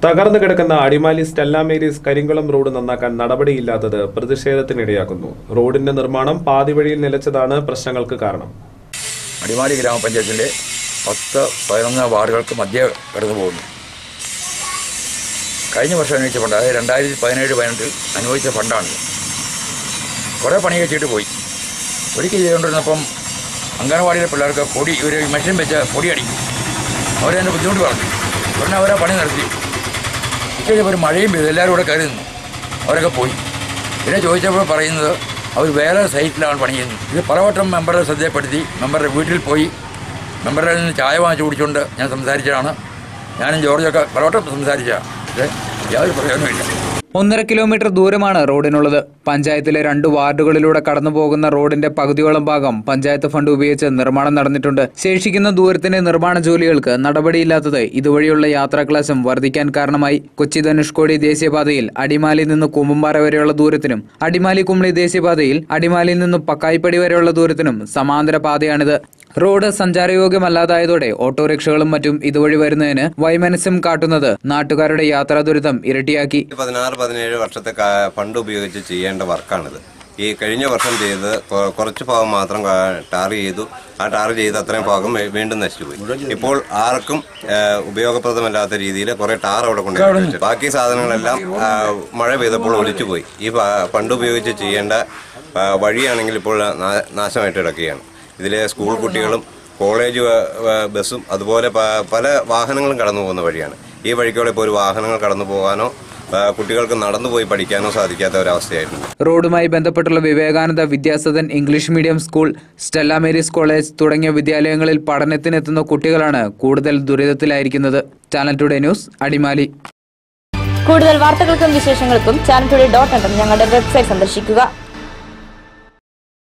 തകർന്നു കിടക്കുന്ന Adimali Stella Maris Karinkulam road നന്നാക്കാൻ നടപടിയില്ലാത്തത് പ്രതിഷേധത്തിനിടയാക്കുന്നു റോഡിന്റെ നിർമ്മാണം പാതിവഴിയിൽ നിലച്ചതാണ് പ്രശ്നങ്ങൾക്ക് കാരണം അടിമാലി ഗ്രാമപഞ്ചായത്തിൻ്റെ പത്ത് പതിനൊന്ന് വാർഡുകൾക്ക് മധ്യ കടന്നു പോകുന്നു കഴിഞ്ഞ വർഷം അനുവദിച്ച ഫണ്ട് അതായത് രണ്ടായിരത്തി പതിനേഴ് പതിനെട്ടിൽ അനുവദിച്ച ഫണ്ടാണ് കുറേ പണിയൊക്കെ ചെയ്തിട്ട് പോയി ഒരിക്കൽ ചെയ്തുകൊണ്ടിരുന്നപ്പം അംഗനവാടിയിലെ പിള്ളേർക്ക് പൊടി ഒരു മെഷീൻ വെച്ച് പൊടി അടിക്കും അവരതിൻ്റെ ബുദ്ധിമുട്ട് പറഞ്ഞു ഉടനെ അവരാ പണി നടത്തി ഉച്ചയ്ക്ക് ഒരു മഴയും പെയ്തു എല്ലാവരും കൂടെ കയറി നിന്നു അവരൊക്കെ പോയി പിന്നെ ചോദിച്ചപ്പോൾ പറയുന്നത് അവർ വേറെ സൈറ്റിലാണ് പണി ചെയ്യുന്നത് ഇത് പലവട്ടം മെമ്പറെ ശ്രദ്ധയപ്പെടുത്തി മെമ്പറുടെ വീട്ടിൽ പോയി മെമ്പറുടെ നിന്ന് ചായ വാങ്ങിച്ചു കുടിച്ചുകൊണ്ട് ഞാൻ സംസാരിച്ചതാണ് ഞാനും ജോർജൊക്കെ പലവട്ടം സംസാരിച്ചതാണ് പക്ഷേ യാതൊരു പ്രയോജനമില്ല ഒന്നര കിലോമീറ്റർ ദൂരമാണ് റോഡിനുള്ളത് പഞ്ചായത്തിലെ രണ്ട് വാർഡുകളിലൂടെ കടന്നു പോകുന്ന റോഡിന്റെ പകുതിയോളം ഭാഗം പഞ്ചായത്ത് ഫണ്ട് ഉപയോഗിച്ച് നിർമ്മാണം നടന്നിട്ടുണ്ട് ശേഷിക്കുന്ന ദൂരത്തിന്റെ നിർമ്മാണ ജോലികൾക്ക് നടപടിയില്ലാത്തത് ഇതുവഴിയുള്ള യാത്രാക്ലാശം വർദ്ധിക്കാൻ കാരണമായി കൊച്ചി ധനുഷ്കോടി ദേശീയപാതയിൽ അടിമാലിയിൽ നിന്ന് കുമ്പമ്പാറ വരെയുള്ള ദൂരത്തിനും അടിമാലി കുമളി ദേശീയപാതയിൽ അടിമാലിയിൽ നിന്നും പക്കായിപ്പടി വരെയുള്ള ദൂരത്തിനും സമാന്തര പാതയാണിത് റോഡ് സഞ്ചാരയോഗ്യമല്ലാതായതോടെ ഓട്ടോറിക്ഷകളും മറ്റും ഇതുവഴി വരുന്നതിന് വൈമനസ്യം കാട്ടുന്നത് നാട്ടുകാരുടെ യാത്രാ ദുരിതം ഇരട്ടിയാക്കി പതിനാറ് പതിനേഴ് വർഷത്തെ കാ- ഫണ്ട് ഉപയോഗിച്ച് ചെയ്യേണ്ട വർക്കാണിത് ഈ കഴിഞ്ഞ വർഷം ചെയ്ത് കൊ- കുറച്ച് ഭാഗം മാത്രം കാ- ടാർ ചെയ്തു ആ ടാർ ചെയ്ത് അത്രയും ഭാഗം വേ- വീണ്ടും നശിച്ചുപോയി ഇപ്പോൾ ആർക്കും ആ, ഉപയോഗപ്രദമല്ലാത്ത രീതിയിൽ കുറെ ടാർ അവിടെ കൊണ്ടുപോയി ബാക്കി സാധനങ്ങളെല്ലാം ആ, മഴ പെയ്തപ്പോൾ ഒലിച്ചുപോയി ഈ ഫ- ഫണ്ട് ഉപയോഗിച്ച് ചെയ്യേണ്ട ആ, വഴിയാണെങ്കിൽ ഇപ്പോൾ നാ- നാശമായിട്ട് കിടക്കുകയാണ് ഇതിലെ സ്കൂൾ കുട്ടികളും കോളേജ് വ- വ- ബസ്സും അതുപോലെ പ- പല വാഹനങ്ങളും കടന്നു പോകുന്ന വഴിയാണ് ഈ വഴിക്കൂടെ ഇപ്പോൾ ഒരു വാഹനങ്ങൾ കടന്നു പോകാനോ ആ, കുട്ടികൾക്ക് നടന്നുപോയി പഠിക്കാനോ സാധിക്കാത്ത ഒരവസ്ഥയായിട്ടുണ്ട് റോഡുമായി ബന്ധപ്പെട്ടുള്ള Vivekananda Vidyasadan English medium school Stella Maris college തുടങ്ങിയ വിദ്യാലയങ്ങളിൽ പഠനത്തിനെത്തുന്ന കുട്ടികളാണ് കൂടുതൽ ദുരിതത്തിലായിരിക്കുന്നത് ചാനൽ ടുഡേ ന്യൂസ് അടിമാലി കൂടുതൽ വാർത്തകൾക്കും വിശേഷങ്ങൾക്കും ചാനൽ ടുഡേ ഡോട്ട് ഞങ്ങളുടെ വെബ്സൈറ്റ് സന്ദർശിക്കുക